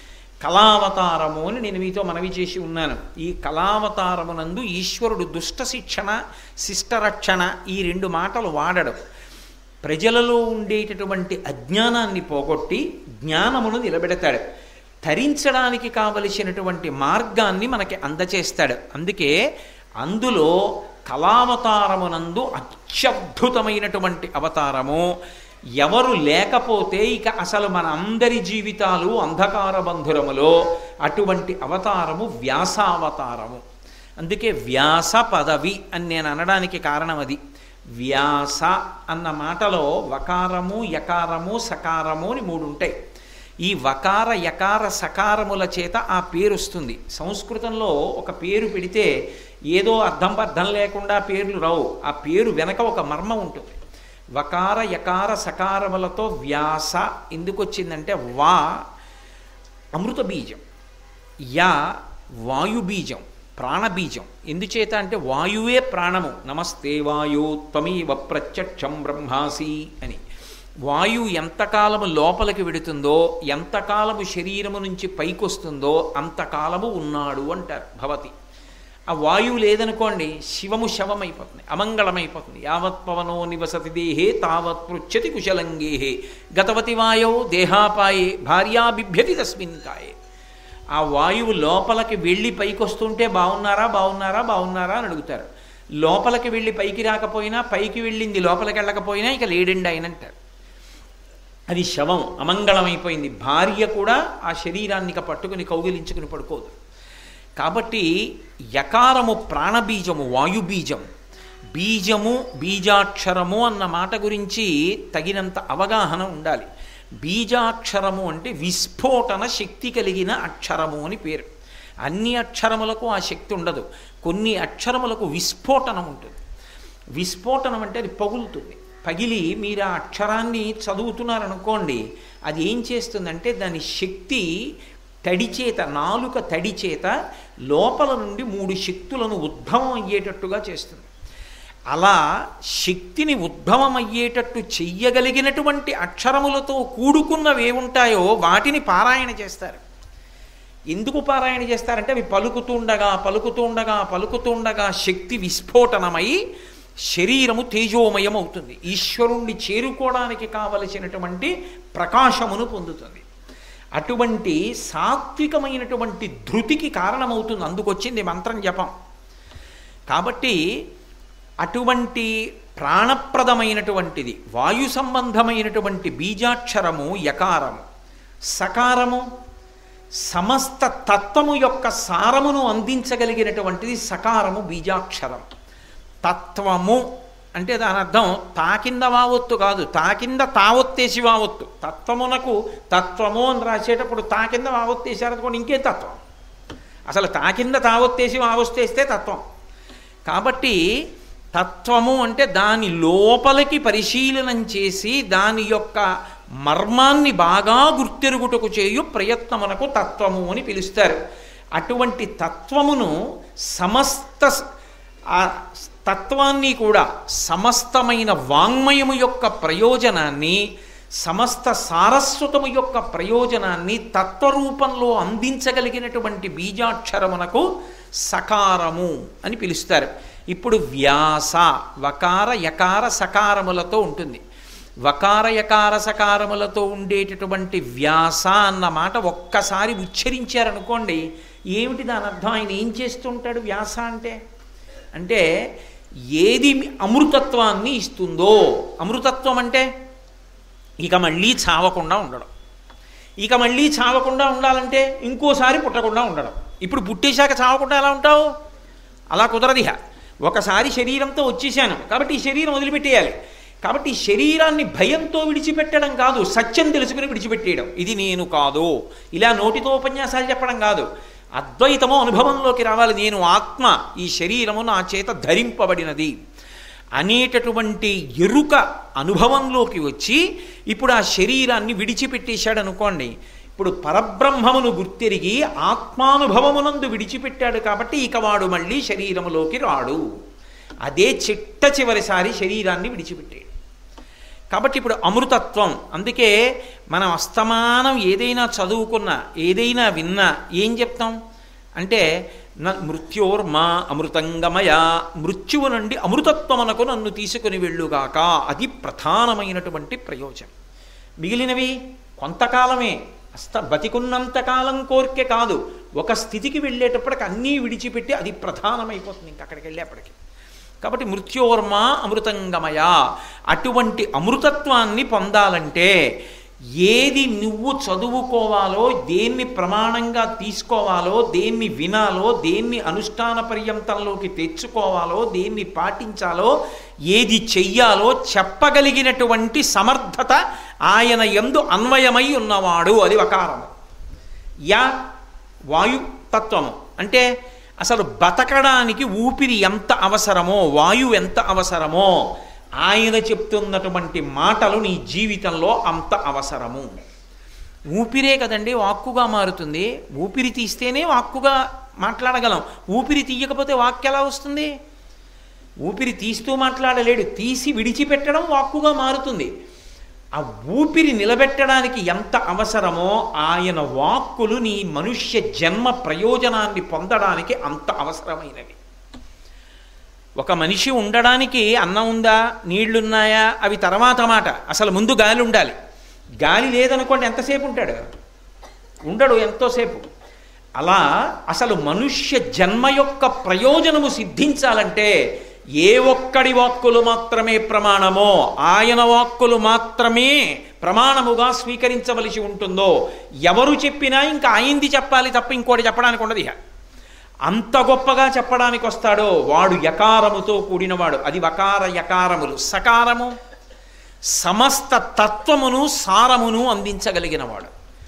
కళావతారము అని నేను మీతో మనవి చేసి ఉన్నాను ఈ కళావతారమునందు ఈశ్వరుడు దుష్ట శిక్షణ శిష్టరక్షణ ఈ రెండు మాటలు వాడడం ప్రజలలో ఉండేటటువంటి అజ్ఞానాన్ని పోగొట్టి జ్ఞానమును నిలబెడతాడు తరించడానికి కావలసినటువంటి మార్గాన్ని మనకి అందచేస్తాడు అందుకే అందులో కళావతారమునందు అత్యద్భుతమైనటువంటి అవతారము ఎవరు లేకపోతే ఇక అసలు మన అందరి జీవితాలు అంధకార బంధురములో అటువంటి అవతారము వ్యాసావతారము అందుకే వ్యాస పదవి అని నేను అనడానికి కారణం అది వ్యాస అన్న మాటలో వకారము యకారము సకారము అని మూడు ఉంటాయి ఈ వకార యకార సకారముల చేత ఆ పేరు వస్తుంది సంస్కృతంలో ఒక పేరు పెడితే ఏదో అర్థం అర్థం లేకుండా పేర్లు రావు ఆ పేరు వెనక ఒక మర్మం ఉంటుంది వకార యకార సకారములతో వ్యాస ఎందుకు వచ్చిందంటే వా అమృత బీజం యా వాయుబీజం ప్రాణబీజం ఎందుచేత అంటే వాయువే ప్రాణము నమస్తే వాయు త్వమీవ ప్రత్యక్షం బ్రహ్మాసి అని వాయువు ఎంతకాలము లోపలికి వెడుతుందో ఎంతకాలము శరీరము నుంచి పైకొస్తుందో అంతకాలము ఉన్నాడు అంటారు భవతి ఆ వాయువు లేదనుకోండి శివము శవమైపోతుంది అమంగళమైపోతుంది యావత్ పవనో నివసతి దేహే తావత్ పృచ్చతి కుశలంగేహే గతవతి వాయో దేహాపాయే భార్యా బిభ్యతి తస్మిన్ కాయే ఆ వాయువు లోపలికి వెళ్ళి పైకి వస్తుంటే బాగున్నారా బాగున్నారా బాగున్నారా అని అడుగుతారు లోపలికి వెళ్ళి పైకి రాకపోయినా పైకి వెళ్ళింది లోపలికి వెళ్ళకపోయినా ఇక లేడండి ఆయన అంటారు అది శవం అమంగళమైపోయింది భార్య కూడా ఆ శరీరాన్ని ఇక పట్టుకుని కౌగిలించుకుని పడుకోదు కాబట్టి యకారము ప్రాణబీజము వాయుబీజం బీజము బీజాక్షరము అన్న మాట గురించి తగినంత అవగాహన ఉండాలి బీజాక్షరము అంటే విస్ఫోటన శక్తి కలిగిన అక్షరము అని పేరు అన్ని అక్షరములకు ఆ శక్తి ఉండదు కొన్ని అక్షరములకు విస్ఫోటనం ఉంటుంది విస్ఫోటనం అంటే అది పగులుతుంది పగిలి మీరు ఆ అక్షరాన్ని చదువుతున్నారనుకోండి అది ఏం చేస్తుందంటే దాని శక్తి తడి చేత నాలుక తడి చేత లోపల నుండి మూడు శక్తులను ఉద్భవం అయ్యేటట్టుగా చేస్తుంది అలా శక్తిని ఉద్భవం అయ్యేటట్టు చెయ్యగలిగినటువంటి అక్షరములతో కూడుకున్నవి ఏముంటాయో వాటిని పారాయణ చేస్తారు ఎందుకు పారాయణ చేస్తారంటే అవి పలుకుతుండగా పలుకుతుండగా పలుకుతుండగా శక్తి విస్ఫోటనమై శరీరము తేజోమయం అవుతుంది ఈశ్వరుణ్ణి చేరుకోవడానికి కావలసినటువంటి ప్రకాశమును పొందుతుంది అటువంటి సాత్వికమైనటువంటి ధృతికి కారణమవుతుంది అందుకొచ్చింది మంత్రం జపం కాబట్టి అటువంటి ప్రాణప్రదమైనటువంటిది వాయు సంబంధమైనటువంటి బీజాక్షరము యకారము సకారము సమస్త తత్వము యొక్క సారమును అందించగలిగినటువంటిది సకారము బీజాక్షరం తత్వము అంటే దాని అర్థం తాకింద వావొత్తు కాదు తాకింద తావొత్తేసి వావొత్తు తత్వమునకు తత్వము అని రాసేటప్పుడు తాకింద వావొత్తేసారనుకోండి ఇంకే తత్వం అసలు తాకింద తావొత్తేసి వావొస్తేస్తే తత్వం కాబట్టి తత్వము అంటే దాని లోపలికి పరిశీలనం చేసి దాని యొక్క మర్మాన్ని బాగా గుర్తెరుగుటకు చేయు ప్రయత్నమునకు తత్వము అని పిలుస్తారు అటువంటి తత్వమును సమస్త ఆ తత్వాన్ని కూడా సమస్తమైన వాంగ్మయము యొక్క ప్రయోజనాన్ని సమస్త సారస్వతము యొక్క ప్రయోజనాన్ని తత్వరూపంలో అందించగలిగినటువంటి బీజాక్షరమునకు సకారము అని పిలుస్తారు ఇప్పుడు వ్యాస వకార యకార సకారములతో ఉంటుంది వకార యకార సకారములతో ఉండేటటువంటి వ్యాస అన్న మాట ఒక్కసారి ఉచ్చరించారనుకోండి ఏమిటి దాని అర్థం ఆయన ఏం చేస్తుంటాడు వ్యాస అంటే అంటే ఏది అమృతత్వాన్ని ఇస్తుందో అమృతత్వం అంటే ఇక మళ్ళీ చావకుండా ఉండడం ఇక మళ్ళీ చావకుండా ఉండాలంటే ఇంకోసారి పుట్టకుండా ఉండడం ఇప్పుడు పుట్టేశాక చావకుండా ఎలా ఉంటావు అలా కుదరదిహ ఒకసారి శరీరంతో వచ్చేసాను కాబట్టి ఈ శరీరం వదిలిపెట్టేయాలి కాబట్టి ఈ శరీరాన్ని భయంతో విడిచిపెట్టడం కాదు సత్యం తెలుసుకుని విడిచిపెట్టేయడం ఇది నేను కాదు ఇలా నోటితో ఉపన్యాసాలు చెప్పడం కాదు అద్వైతము అనుభవంలోకి రావాలి నేను ఆత్మ ఈ శరీరము నా చేత ధరింపబడినది అనేటటువంటి ఎరుక అనుభవంలోకి వచ్చి ఇప్పుడు ఆ శరీరాన్ని విడిచిపెట్టేశాడు అనుకోండి ఇప్పుడు పరబ్రహ్మమును గుర్తెరిగి ఆత్మానుభవమునందు విడిచిపెట్టాడు కాబట్టి ఇక వాడు మళ్ళీ శరీరములోకి రాడు అదే చిట్ట చివరిసారి శరీరాన్ని విడిచిపెట్టాడు కాబట్టి ఇప్పుడు అమృతత్వం అందుకే మనం అస్తమానం ఏదైనా చదువుకున్నా ఏదైనా విన్నా ఏం చెప్తాం అంటే న మృత్యోర్మా అమృతంగమయ మృత్యువు నుండి అమృతత్వమునకు నన్ను తీసుకుని వెళ్ళుగాక అది ప్రధానమైనటువంటి ప్రయోజనం మిగిలినవి కొంతకాలమే అస్త బతికున్నంతకాలం కోరికే కాదు ఒక స్థితికి వెళ్ళేటప్పటికి అన్నీ విడిచిపెట్టి అది ప్రధానమైపోతుంది ఇంక అక్కడికి వెళ్ళేప్పటికి కాబట్టి మృత్యోర్మ అమృతంగమయ అటువంటి అమృతత్వాన్ని పొందాలంటే ఏది నువ్వు చదువుకోవాలో దేన్ని ప్రమాణంగా తీసుకోవాలో దేన్ని వినాలో దేన్ని అనుష్ఠాన పర్యంతంలోకి తెచ్చుకోవాలో దేన్ని పాటించాలో ఏది చెయ్యాలో చెప్పగలిగినటువంటి సమర్థత ఆయన ఎందు అన్వయమై ఉన్నవాడు అది వకారము యా వాయుతత్వము అంటే అసలు బతకడానికి ఊపిరి ఎంత అవసరమో వాయువు ఎంత అవసరమో ఆయన చెప్తున్నటువంటి మాటలు నీ జీవితంలో అంత అవసరము ఊపిరే కదండి వాక్కుగా మారుతుంది ఊపిరి తీస్తేనే వాక్కుగా మాట్లాడగలం ఊపిరి తీయకపోతే వాక్కు ఎలా వస్తుంది ఊపిరి తీస్తూ మాట్లాడలేడు తీసి విడిచిపెట్టడం వాక్కుగా మారుతుంది ఆ ఊపిరి నిలబెట్టడానికి ఎంత అవసరమో ఆయన వాక్కులు నీ మనుష్య జన్మ ప్రయోజనాన్ని పొందడానికి అంత అవసరమైనవి ఒక మనిషి ఉండడానికి అన్నం ఉందా నీళ్లున్నాయా అవి తర్వాత మాట అసలు ముందు గాలి ఉండాలి గాలి లేదనుకోండి ఎంతసేపు ఉంటాడు ఉండడు ఎంతోసేపు అలా అసలు మనుష్య జన్మ యొక్క ప్రయోజనము సిద్ధించాలంటే ఏ ఒక్కడి వాక్కులు మాత్రమే ప్రమాణమో ఆయన వాక్కులు మాత్రమే ప్రమాణముగా స్వీకరించవలసి ఉంటుందో ఎవరు చెప్పినా ఇంకా ఆయనది చెప్పాలి తప్ప ఇంకోటి చెప్పడానికి ఉండదు ఇక అంత గొప్పగా చెప్పడానికి వస్తాడో వాడు యకారముతో కూడినవాడు అది వకార యకారములు సకారము సమస్త తత్వమును సారమును అందించగలిగినవాడు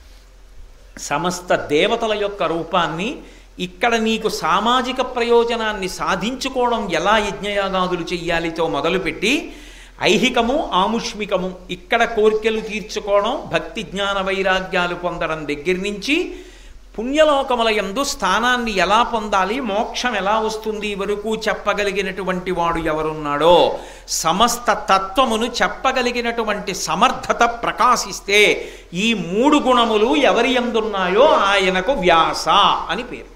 సమస్త దేవతల యొక్క రూపాన్ని ఇక్కడ నీకు సామాజిక ప్రయోజనాన్ని సాధించుకోవడం ఎలా యజ్ఞయాగాదులు చెయ్యాలితో మొదలుపెట్టి ఐహికము ఆముష్మికము ఇక్కడ కోరికలు తీర్చుకోవడం భక్తి జ్ఞాన వైరాగ్యాలు పొందడం దగ్గర నుంచి పుణ్యలోకముల యందు స్థానాన్ని ఎలా పొందాలి మోక్షం ఎలా వస్తుంది వరకు చెప్పగలిగినటువంటి వాడు ఎవరున్నాడో సమస్త తత్వమును చెప్పగలిగినటువంటి సమర్థత ప్రకాశిస్తే ఈ మూడు గుణములు ఎవరి ఎందున్నాయో ఆయనకు వ్యాస అని పేరు